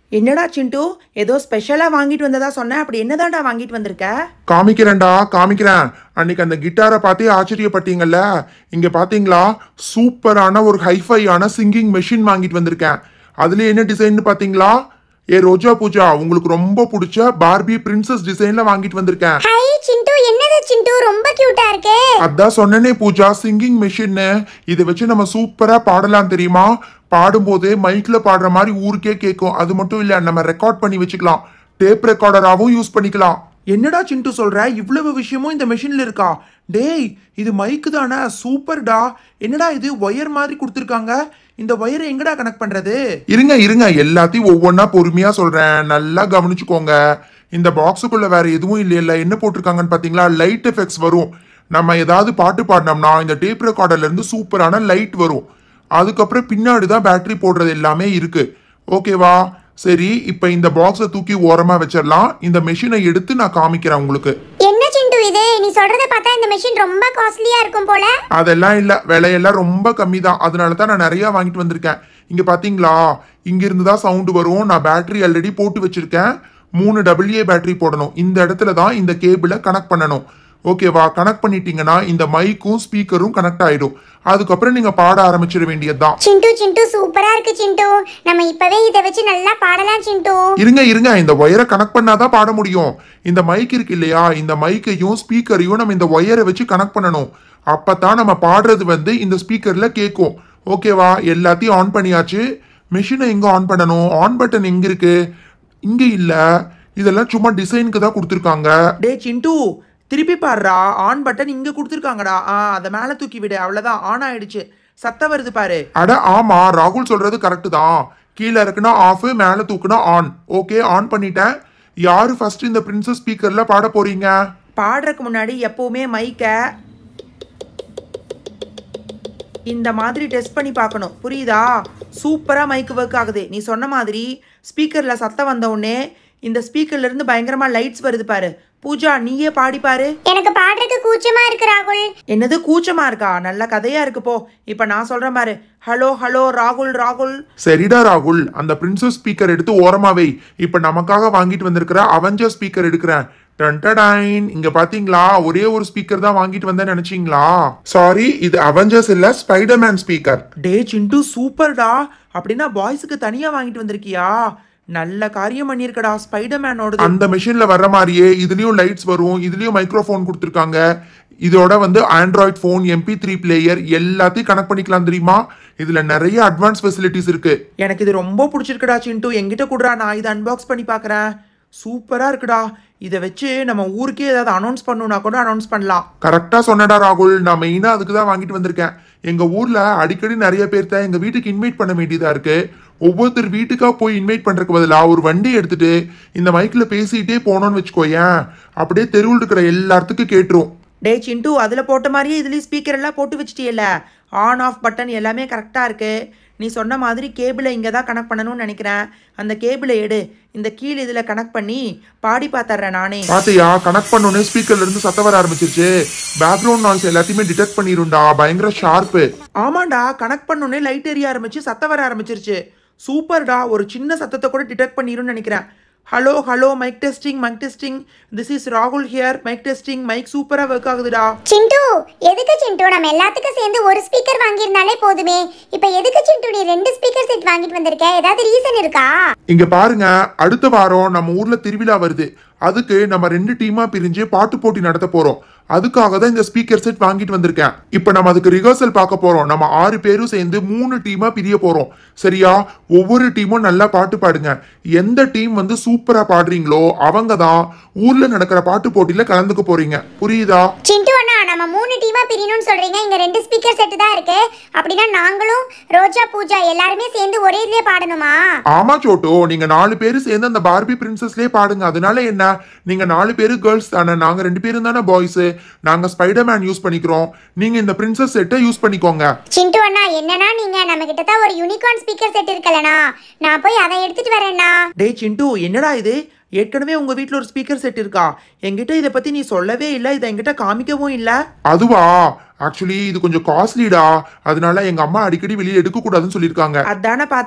என்னடா சிண்டு ஏதோ ஸ்பெஷலாக வாங்கிட்டு வந்ததா சொன்னேன் அப்படி என்னதான்டா வாங்கிட்டு வந்திருக்க காமிக்கிறேன்டா காமிக்கிறேன் அன்னைக்கு அந்த கிட்டாரை பார்த்தே ஆச்சரியப்பட்டீங்கல்ல இங்க பாத்தீங்களா சூப்பரான ஒரு ஹைஃபையான சிங்கிங் மெஷின் வாங்கிட்டு வந்திருக்கேன் அதுல என்ன டிசைன் பாத்தீங்களா ஏ ரோஜா பூஜா உங்களுக்கு ரொம்ப பிடிச்ச பார்பி பிரின்சஸ் டிசைன்ல வாங்கிட்டு வந்திருக்கேன் ஹை சிண்டு என்னது சிண்டு ரொம்ப கியூட்டா இருக்கு அதான் சொன்னனே பூஜா சிங்கிங் மெஷின்னு இதை வச்சு நம்ம சூப்பரா பாடலாம் தெரியுமா பாடும்போது மைக்ல பாடுற மாதிரி ஊருக்கே கேட்கும் அது மட்டும் இல்ல நம்ம ரெக்கார்ட் பண்ணி வச்சுக்கலாம் டேப் ரெக்கார்டராகவும் யூஸ் பண்ணிக்கலாம் என்னடா சிண்டு சொல்ற இவ்வளவு விஷயமும் இந்த மெஷின்ல இருக்கா டேய் இது மைக்கு தானே சூப்பர்டா என்னடா இது ஒயர் மாதிரி கொடுத்துருக்காங்க இந்த ஒயரை எங்கடா கனெக்ட் பண்றது இருங்க இருங்க எல்லாத்தையும் ஒவ்வொன்றா பொறுமையா சொல்றேன் நல்லா கவனிச்சுக்கோங்க இந்த பாக்ஸுக்குள்ள வேற எதுவும் இல்லையில என்ன போட்டிருக்காங்கன்னு பாத்தீங்களா லைட் எஃபெக்ட்ஸ் வரும் நம்ம ஏதாவது பாட்டு பாடினோம்னா இந்த டேப் ரெக்கார்டர்ல இருந்து சூப்பரான லைட் வரும் அதுக்கப்புறம் பின்னாடி தான் பேட்டரி போடுறது எல்லாமே இருக்கு ஓகேவா சரி இப்போ இந்த பாக்ஸை தூக்கி ஓரமா வச்சிடலாம் இந்த மெஷினை எடுத்து நான் காமிக்கிறேன் உங்களுக்கு என்ன சிண்டு இது நீ சொல்றத பார்த்தா இந்த மெஷின் ரொம்ப காஸ்ட்லியா இருக்கும் போல அதெல்லாம் இல்ல விலையெல்லாம் ரொம்ப கம்மி தான் அதனால தான் நான் நிறைய வாங்கிட்டு வந்திருக்கேன் இங்க பாத்தீங்களா இங்க இருந்து தான் சவுண்ட் வரும் நான் பேட்டரி ஆல்ரெடி போட்டு வச்சிருக்கேன் மூணு டபிள்யூஏ பேட்டரி போடணும் இந்த இடத்துல தான் இந்த கேபிளை கனெக்ட் பண்ணணும் ஓகேவா கனெக்ட் பண்ணிட்டீங்கன்னா இந்த மைக்கும் ஸ்பீக்கரும் கனெக்ட் ஆயிடும் அதுக்கப்புறம் நீங்க பாட ஆரம்பிச்சிட வேண்டியதுதான் சிண்டு சிண்டு சூப்பரா இருக்கு சிண்டு நம்ம இப்பவே இதை வச்சு நல்லா பாடலாம் சிண்டு இருங்க இருங்க இந்த ஒயரை கனெக்ட் பண்ணாதான் பாட முடியும் இந்த மைக் இருக்கு இல்லையா இந்த மைக்கையும் ஸ்பீக்கரையும் நம்ம இந்த ஒயரை வச்சு கனெக்ட் பண்ணணும் அப்பதான் நம்ம பாடுறது வந்து இந்த ஸ்பீக்கர்ல கேட்கும் ஓகேவா எல்லாத்தையும் ஆன் பண்ணியாச்சு மிஷினை எங்க ஆன் பண்ணணும் ஆன் பட்டன் எங்க இருக்கு இங்க இல்ல இதெல்லாம் சும்மா டிசைனுக்கு தான் கொடுத்துருக்காங்க டே சிண்டு திருப்பி பாருடா ஆன் பட்டன் இங்க கொடுத்துருக்காங்கடா ஆ அதை மேலே தூக்கி விடு அவ்வளோதான் ஆன் ஆயிடுச்சு சத்தம் வருது பாரு அட ஆமா ராகுல் சொல்றது கரெக்ட் தான் கீழே இருக்குன்னா ஆஃப் மேலே தூக்குனா ஆன் ஓகே ஆன் பண்ணிட்டேன் யாரு ஃபர்ஸ்ட் இந்த பிரின்சஸ் ஸ்பீக்கர்ல பாட போறீங்க பாடுறதுக்கு முன்னாடி எப்போவுமே மைக்கை இந்த மாதிரி டெஸ்ட் பண்ணி பார்க்கணும் புரியுதா சூப்பராக மைக்கு ஒர்க் ஆகுது நீ சொன்ன மாதிரி ஸ்பீக்கரில் சத்தம் வந்த உடனே இந்த ஸ்பீக்கர்ல இருந்து பயங்கரமாக லைட்ஸ் வருது பாரு பூஜா நீயே பாடி பாரு எனக்கு பாடுறதுக்கு கூச்சமா இருக்கு ராகுல் என்னது கூச்சமா இருக்கா நல்ல கதையா இருக்கு போ இப்போ நான் சொல்றேன் பாரு ஹலோ ஹலோ ராகுல் ராகுல் சரிடா ராகுல் அந்த பிரின்சஸ் ஸ்பீக்கர் எடுத்து ஓரமா வை இப்ப நமக்காக வாங்கிட்டு வந்திருக்கிற அவெஞ்சர் ஸ்பீக்கர் எடுக்கிறேன் டன்டடைன் இங்க பாத்தீங்களா ஒரே ஒரு ஸ்பீக்கர் தான் வாங்கிட்டு வந்தேன்னு நினைச்சீங்களா சாரி இது அவெஞ்சர்ஸ் இல்ல ஸ்பைடர்மேன் ஸ்பீக்கர் டே சிண்டு சூப்பர்டா அப்படின்னா பாய்ஸுக்கு தனியாக வாங்கிட்டு வந்திருக்கியா நல்ல காரியம் பண்ணியிருக்கடா ஸ்பைடர்மேனோடது அந்த மிஷின்ல வர்ற மாதிரியே இதுலயும் லைட்ஸ் வரும் இதுலயும் மைக்ரோஃபோன் கொடுத்துருக்காங்க இதோட வந்து Android phone MP three player எல்லாத்தையும் கனெக்ட் பண்ணிக்கலாம் தெரியுமா இதுல நிறைய அட்வான்ஸ் ஃபெசிலிட்டிஸ் இருக்கு எனக்கு இது ரொம்ப பிடிச்சிருக்குடா சிண்டு என்கிட்ட கூடடா நான் இதை அன்பாக்ஸ் பண்ணி பார்க்குறேன் சூப்பராக இருக்குடா இதை வச்சு நம்ம ஊருக்கே ஏதாவது அனௌன்ஸ் பண்ணணும்னா கூட அனௌன்ஸ் பண்ணலாம் கரெக்டா சொன்னடா ராகுல் நான் மெயினா அதுக்கு தான் வாங்கிட்டு வந்திருக்கேன் எங்க ஊர்ல அடிக்கடி நிறைய பேர்த்த எங்க வீட்டுக்கு இன்வைட் பண்ண வேண்டியதா இருக்கு ஒவ்வொருத்தர் வீட்டுக்கா போய் இன்வைட் பண்றதுக்கு பதிலா ஒரு வண்டி எடுத்துட்டு இந்த மைக்ல பேசிட்டே போனோம்னு வச்சுக்கோயேன் அப்படியே தெருவில் இருக்கிற எல்லாத்துக்கும் கேட்டுரும் டே சிண்டு அதில் போட்ட மாதிரியே இதுலேயும் ஸ்பீக்கர் எல்லாம் போட்டு வச்சிட்டியல்ல ஆன் ஆஃப் பட்டன் எல்லாமே கரெக்டாக இருக்கு நீ சொன்ன மாதிரி கேபிளை இங்கே தான் கனெக்ட் பண்ணணும்னு நினைக்கிறேன் அந்த கேபிளை எடு இந்த கீழ் இதில் கனெக்ட் பண்ணி பாடி பார்த்துட்றேன் நானே பாத்தியா கனெக்ட் பண்ணோடனே ஸ்பீக்கர்ல இருந்து சத்தம் வர ஆரம்பிச்சிருச்சு பேக்ரவுண்ட் நாய்ஸ் எல்லாத்தையுமே டிடெக்ட் பண்ணிரும்டா பயங்கர ஷார்ப்பு ஆமாண்டா கனெக்ட் பண்ணோன்னே லைட் எரிய ஆரம்பிச்சு சத்தம் வர ஆரம்பிச்சிருச்சு சூப்பர்டா ஒரு சின்ன சத்தத்தை கூட டிடெக்ட் பண்ணிரும்னு நினைக்கிறேன் hello hello mic testing mic testing this is ராகுல் ஹியர் மைக் டெஸ்டிங் மைக் சூப்பராக ஒர்க் ஆகுதுடா சிண்டு எதுக்கு சிண்டு நம்ம எல்லாத்துக்கும் சேர்ந்து ஒரு ஸ்பீக்கர் வாங்கியிருந்தாலே போதுமே இப்போ எதுக்கு சிண்டு நீ ரெண்டு ஸ்பீக்கர் செட் வாங்கிட்டு வந்திருக்க ஏதாவது ரீசன் இருக்கா இங்க பாருங்க அடுத்த வாரம் நம்ம ஊர்ல திருவிழா வருது அதுக்கு நம்ம ரெண்டு டீமா பிரிஞ்சு பாட்டு போட்டி நடத்த போறோம் அதுக்காக தான் இந்த ஸ்பீக்கர் செட் வாங்கிட்டு வந்திருக்கேன் இப்போ நம்ம அதுக்கு ரிஹர்சல் பார்க்க போறோம் நம்ம ஆறு பேரும் சேர்ந்து மூணு டீமா பிரிய போறோம் சரியா ஒவ்வொரு டீமும் நல்லா பாட்டு பாடுங்க எந்த டீம் வந்து சூப்பரா பாடுறீங்களோ அவங்க தான் ஊர்ல நடக்கிற பாட்டு போட்டியில கலந்துக்க போறீங்க புரியுதா சிண்டு அண்ணா நம்ம மூணு டீமா பிரியணும்னு சொல்றீங்க இங்க ரெண்டு ஸ்பீக்கர் செட் தான் இருக்கு அப்படின்னா நாங்களும் ரோஜா பூஜா எல்லாருமே சேர்ந்து ஒரே இதுலயே பாடணுமா ஆமா சோட்டோ நீங்க நாலு பேரும் சேர்ந்து அந்த பார்பி பிரின்சஸ்லயே பாடுங்க அதனால என்ன நீங்க நாலு பேரு கேர்ள்ஸ் தானே நாங்க ரெண்டு பேரும் தானே பாய்ஸ் நாங்க ஸ்பைடர்மேன் யூஸ் பண்ணிக்கிறோம் நீங்க இந்த பிரின்சஸ் செட்டை யூஸ் பண்ணிக்கோங்க சிண்டு அண்ணா என்னன்னா நீங்க நம்ம கிட்ட தான் ஒரு யூனிகார்ன் ஸ்பீக்கர் செட் இருக்கலனா நான் போய் அதை எடுத்துட்டு வரேன்னா டே சிண்டு என்னடா இது ஏற்கனவே உங்கள் வீட்டில் ஒரு ஸ்பீக்கர் செட் இருக்கா என்கிட்ட இதை பற்றி நீ சொல்லவே இல்லை இதை என்கிட்ட காமிக்கவும் இல்லை அதுவா ஆக்சுவலி இது கொஞ்சம் காஸ்ட்லிடா அதனால எங்க அம்மா அடிக்கடி வெளியே எடுக்க கூடாதுன்னு சொல்லியிருக்காங்க அதானே பார்த்தேன்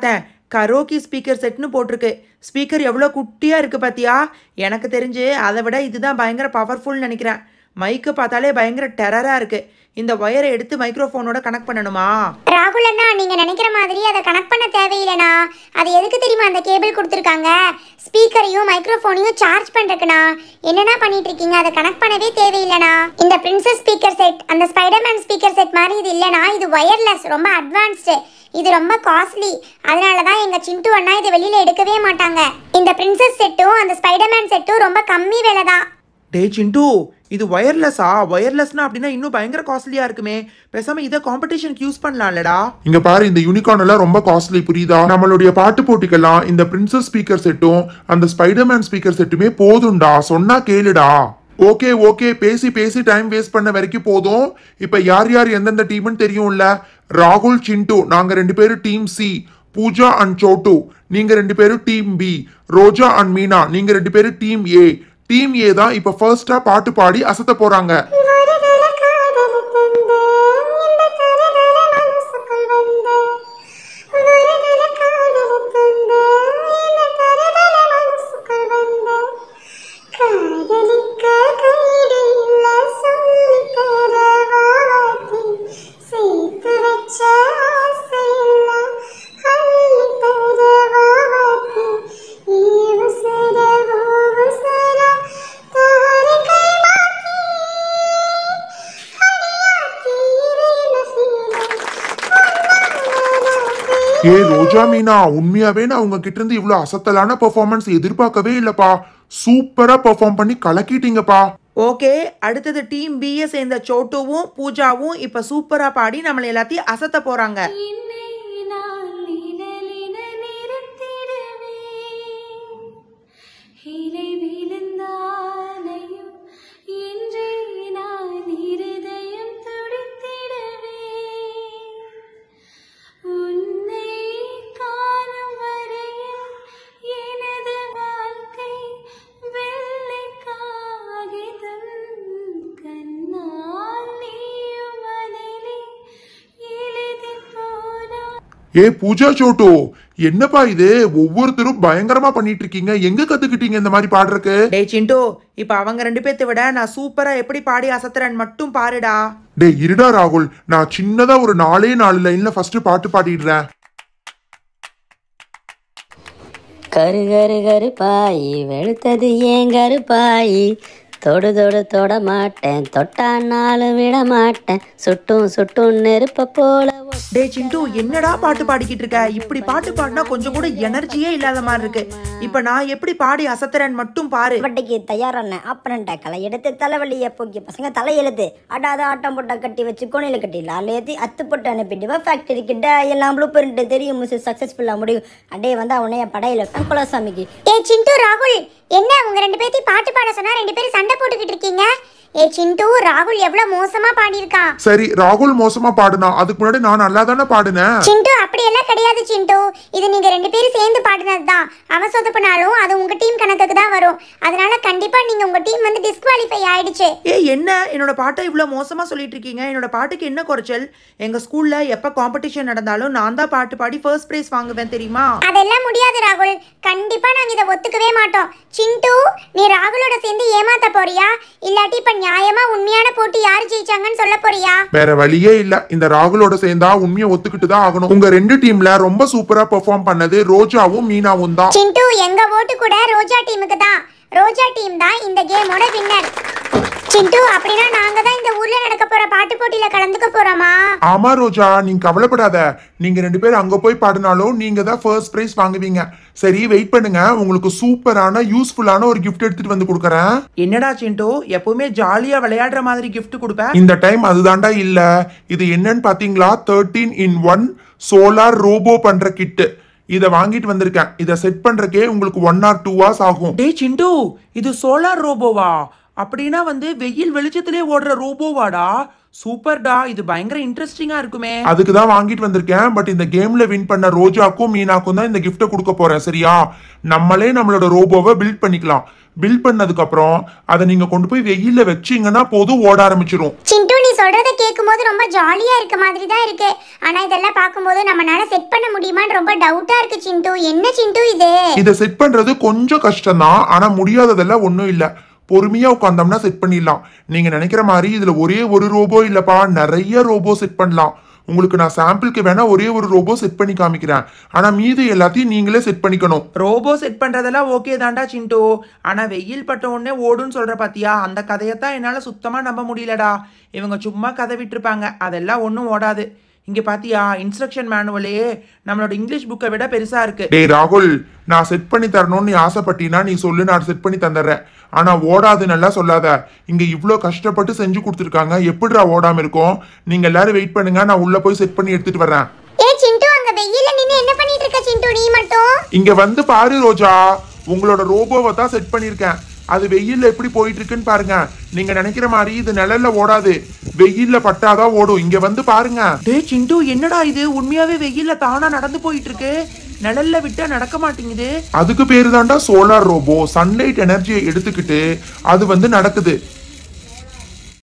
கரோக்கி ஸ்பீக்கர் செட்னு போட்டிருக்கு ஸ்பீக்கர் எவ்வளோ குட்டியாக இருக்குது பார்த்தியா எனக்கு தெரிஞ்சு அதை விட இதுதான் பயங்கர பவர்ஃபுல்னு நினைக்கிறேன் மைக்கு பார்த்தாலே பயங்கர டெரராக இருக்குது இந்த ஒயரை எடுத்து மைக்ரோஃபோனோட கனெக்ட் பண்ணணுமா ராகுல் அண்ணா நீங்க நினைக்கிற மாதிரி அதை கனெக்ட் பண்ண தேவையில்லைண்ணா அது எதுக்கு தெரியுமா அந்த கேபிள் கொடுத்துருக்காங்க ஸ்பீக்கரையும் மைக்ரோஃபோனையும் சார்ஜ் பண்றதுக்குண்ணா என்னண்ணா பண்ணிட்டு இருக்கீங்க அதை கனெக்ட் பண்ணவே தேவையில்லைண்ணா இந்த பிரின்சஸ் ஸ்பீக்கர் செட் அந்த ஸ்பைடர்மேன் ஸ்பீக்கர் செட் மாதிரி இது இல்லைண்ணா இது ஒயர்லெஸ் ரொம்ப அட்வான்ஸ்டு இது ரொம்ப காஸ்ட்லி அதனால தான் எங்க சிண்டு அண்ணா இதை வெளியில எடுக்கவே மாட்டாங்க இந்த பிரின்சஸ் செட்டும் அந்த ஸ்பைடர்மேன் செட்டும் ரொம்ப கம்மி விலை தான் டே சிண்டு இது ஒயர்லெஸ்ஸா ஒயர்லெஸ்னா அப்படின்னா இன்னும் பயங்கர காஸ்ட்லியாக இருக்குமே பேசாமல் இதை காம்படிஷனுக்கு யூஸ் பண்ணலாம்லடா இங்க பாரு இந்த யூனிகார்ன் எல்லாம் ரொம்ப காஸ்ட்லி புரியுதா நம்மளுடைய பாட்டு போட்டிக்கெல்லாம் இந்த பிரின்சஸ் ஸ்பீக்கர் செட்டும் அந்த ஸ்பைடர்மேன் ஸ்பீக்கர் செட்டுமே போதும்டா சொன்னா கேளுடா ஓகே ஓகே பேசி பேசி டைம் வேஸ்ட் பண்ண வரைக்கும் போதும் இப்ப யார் யார் எந்தெந்த டீம்னு தெரியும்ல ராகுல் சிண்டு நாங்க ரெண்டு பேரும் டீம் சி பூஜா அண்ட் சோட்டு நீங்க ரெண்டு பேரும் team B Roja and Meena நீங்க ரெண்டு பேரும் டீம் ஏ டீம் ஏ தான் இப்ப ஃபர்ஸ்டா பாட்டு பாடி அசத்த போறாங்க வருதல காதல் தந்த இந்த கரதல மனசுக்குள் வந்த வருதல காதல் தந்த இந்த கரதல மனசுக்குள் வந்த காதலிக்க கைடு இல்ல சொல்லி தர வார்த்தை சேர்த்து வச்ச ஆசை இல்ல அள்ளி தர வார்த்தை ஈவு சர ஓவு சர தாரை கை மாத்தி ஏ ரோஜா மீனா உண்மையாவே நான் உங்க கிட்ட இருந்து இவ்வளவு அசத்தலான பெர்ஃபார்மன்ஸ் எதிர்பார்க்கவே இல்லப்பா சூப்பரா பெர்ஃபார்ம் பண்ணி கலக்கிட்டீங்கப்பா ஓகே அடுத்தது டீம் பியை சேர்ந்த சோட்டுவும் பூஜாவும் இப்போ சூப்பராக பாடி நம்மளை எல்லாத்தையும் அசத்த போகிறாங்க என்னை நான் நிழலின நிறுத்திடுவேன். இலை விழுந்தாலையும் இன்றே நான் இருதயம் துடித்திடுவேன். உன்னை காணும் வரையில் எனது வாழ்க்கை வெள்ளை காகிதம். கண்ணால் நீயும் அதிலே எழுதிப் போனாய். ஏ பூஜா சோட்டு என்னப்பா இது ஒவ்வொருத்தரும் பயங்கரமா பண்ணிட்டு இருக்கீங்க எங்க கத்துக்கிட்டீங்க இந்த மாதிரி பாடுறக்கு டே சிண்டு இப்போ அவங்க ரெண்டு பேர்த்த விட நான் சூப்பராக எப்படி பாடி அசத்துறேன்னு மட்டும் பாருடா டே இருடா ராகுல் நான் சின்னதா ஒரு நாலே நாலு லைன்ல ஃபர்ஸ்ட் பாட்டு பாடிடுறேன் கரு கரு கருப்பாயி வெளுத்தது ஏன் கருப்பாயி தொடு தொடு தொட மாட்டேன் தொட்டானாலும் விட மாட்டேன் சுட்டும் சுட்டும் நெருப்ப போல ஒ- டே சிண்டு என்னடா பாட்டு பாடிக்கிட்டு இருக்க இப்படி பாட்டு பாடினா கொஞ்சம் கூட எனர்ஜியே இல்லாத மாதிரி இருக்கு இப்போ நான் எப்படி பாடி அசத்துறேன்னு மட்டும் பாரு வட்டிக்கு தயாரான ஆப்பனண்ட களை எடுத்து தலைவலியை போக்கி பசங்க தலையெழுத்து அடாத ஆட்டம் போட்டா கட்டி வச்சு கோணையில கட்டி லால் ஏத்தி அத்து போட்டு அனுப்பிட்டு ஃபேக்டரி கிட்ட எல்லாம் ப்ளூ பிரிண்ட் தெரியும் மிஸ் சக்சஸ்ஃபுல்லா முடியும் அடே வந்தா உன்னைய படையில குலசாமிக்கு ஏ சிண்டு ராகுல் என்ன உங்க ரெண்டு பேர்த்தையும் பாட்டு பாட சொன்னா ரெண்டு பேரும் சண்டை போட்டுக்கிட்டு இருக்கீங்க ஏ சிண்டு ராகுல் எவ்வளவு மோசமா பாடியிருக்கான் சரி ராகுல் மோசமா பாடுனா அதுக்கு முன்னாடி நான் நல்லா தானே பாடினேன் சிண்டு அப்படியெல்லாம் கிடையாது சிண்டு இது நீங்க ரெண்டு பேரும் சேர்ந்து பாடினது தான் அவன் சொதப்பினாலும் அது உங்க டீம் கணக்குக்கு தான் வரும் அதனால கண்டிப்பா நீங்க உங்க டீம் வந்து டிஸ்குவாலிஃபை ஆயிடுச்சு ஏ என்ன என்னோட பாட்டை இவ்வளோ மோசமாக சொல்லிட்டு இருக்கீங்க என்னோட பாட்டுக்கு என்ன குறைச்சல் எங்கள் ஸ்கூலில் எப்போ காம்படிஷன் நடந்தாலும் நான் தான் பாட்டு பாடி ஃபர்ஸ்ட் ப்ரைஸ் வாங்குவேன் தெரியுமா அதெல்லாம் முடியாது ராகுல் கண்டிப்பா நாங்க இதை ஒத்துக்கவே மாட்டோம் சிண்டு நீ ராகுலோட சேர்ந்து ஏமாத்த போறியா இல்லாட்டி இப்ப நியாயமா உண்மையான போட்டி யாரு ஜெயிச்சாங்கன்னு சொல்ல போறியா வேற வழியே இல்ல இந்த ராகுலோட சேர்ந்தா உண்மையை ஒத்துக்கிட்டு தான் ஆகணும் உங்க ரெண்டு டீம்ல ரொம்ப சூப்பரா பெர்ஃபார்ம் பண்ணது ரோஜாவும் மீனாவும் தான் சிண்டு எங்க ஓட்டு கூட ரோஜா டீமுக்கு தான் ரோஜா டீம் தான் இந்த கேமோட வின்னர் சிண்டு அப்படின்னா நாங்க தான் இந்த ஊர்ல நடக்க போற பாட்டு போட்டியில கலந்துக்க போறோமா ஆமா ரோஜா நீங்க கவலைப்படாத நீங்க ரெண்டு பேரும் அங்க போய் பாடினாலும் நீங்க தான் ஃபர்ஸ்ட் பிரைஸ் வாங்குவீங்க சரி வெயிட் பண்ணுங்க உங்களுக்கு சூப்பரான யூஸ்ஃபுல்லான ஒரு gift எடுத்துட்டு வந்து கொடுக்குறேன் என்னடா சிண்டு எப்பவுமே ஜாலியாக விளையாடுற மாதிரி gift கொடுப்பேன் இந்த டைம் அதுதான்டா இல்ல இது என்னன்னு பாத்தீங்களா thirteen in one solar robot பண்ற கிட்டு இதை வாங்கிட்டு வந்திருக்கேன் இதை செட் பண்றக்கே உங்களுக்கு ஒன் ஆர் டூ ஹவர்ஸ் ஆகும் டே சிண்டு இது சோலார் ரோபோவா அப்படின்னா வந்து வெயில் வெளிச்சத்திலே ஓடுற ரோபோவாடா சூப்பர்டா இது பயங்கர இன்ட்ரெஸ்டிங்காக இருக்குமே அதுக்கு தான் வாங்கிட்டு வந்திருக்கேன் பட் இந்த கேம்ல வின் பண்ண ரோஜாக்கும் மீனாக்கும் தான் இந்த கிஃப்ட்டை கொடுக்க போறேன் சரியா நம்மளே நம்மளோட ரோபோவை பில்ட் பண்ணிக்கலாம் பில்ட் பண்ணதுக்கு அப்புறம் அதை நீங்க கொண்டு போய் வெயில்ல வச்சீங்கன்னா போதும் ஓட ஆரம்பிச்சிரும் சிண்டு நீ சொல்றத கேட்கும்போது ரொம்ப ஜாலியா இருக்க மாதிரி தான் இருக்கு ஆனா இதெல்லாம் பார்க்கும்போது நம்மனால செட் பண்ண முடியுமான்னு ரொம்ப டவுட்டா இருக்கு சிண்டு என்ன சிண்டு இது இதை செட் பண்றது கொஞ்சம் கஷ்டம்தான் ஆனா முடியாததெல்லாம் ஒன்றும் இல்ல பொறுமையா உட்காந்தோம்னா செட் பண்ணிடலாம் நீங்க நினைக்கிற மாதிரி இதுல ஒரே ஒரு ரோபோ இல்லப்பா நிறைய ரோபோ செட் பண்ணலாம் உங்களுக்கு நான் சாம்பிளுக்கு வேணா ஒரே ஒரு ரோபோ செட் பண்ணி காமிக்கிறேன் ஆனா மீதி எல்லாத்தையும் நீங்களே செட் பண்ணிக்கணும் ரோபோ செட் பண்ணுறதெல்லாம் ஓகே தான்டா சிண்டு ஆனால் வெயில் பட்ட உடனே ஓடுன்னு சொல்கிற பாத்தியா அந்த கதையத்தான் என்னால் சுத்தமாக நம்ப முடியலடா இவங்க சும்மா கதை விட்டுருப்பாங்க அதெல்லாம் ஒன்றும் ஓடாது இங்கே பாத்தியா இன்ஸ்ட்ரக்ஷன் மேனுவலே நம்மளோட இங்கிலீஷ் புக்கை விட பெருசாக இருக்கு டேய் ராகுல் நான் செட் பண்ணி தரணும்னு நீ ஆசைப்பட்டீன்னா நீ சொல்லு நான் செட் பண்ணி தந்துடுறேன் ஆனா ஓடாது நல்லா சொல்லாத இங்க இவ்ளோ கஷ்டப்பட்டு செஞ்சு கொடுத்துருக்காங்க எப்படிடா ஓடாம இருக்கும் நீங்க எல்லாரும் வெயிட் பண்ணுங்க நான் உள்ள போய் செட் பண்ணி எடுத்துட்டு வரேன் ஏ சிண்டு அங்க வெயில்ல நின்னு என்ன பண்ணிட்டு இருக்க சிண்டு நீ மட்டும் இங்க வந்து பாரு ரோஜா உங்களோட ரோபோவை தான் செட் பண்ணியிருக்கேன் அது வெயில்ல எப்படி போயிட்டு இருக்குன்னு பாருங்க நீங்க நினைக்கிற மாதிரி இது நிழல்ல ஓடாது வெயில்ல பட்டாதான் ஓடும் இங்க வந்து பாருங்க டே சிண்டு என்னடா இது உண்மையாவே வெயில்ல தானா நடந்து போயிட்டு இருக்கு நிழல்ல விட்டா நடக்க மாட்டேங்குது அதுக்கு பேரு தான்டா சோலார் ரோபோ சன்லைட் எனர்ஜியை எடுத்துக்கிட்டு அது வந்து நடக்குது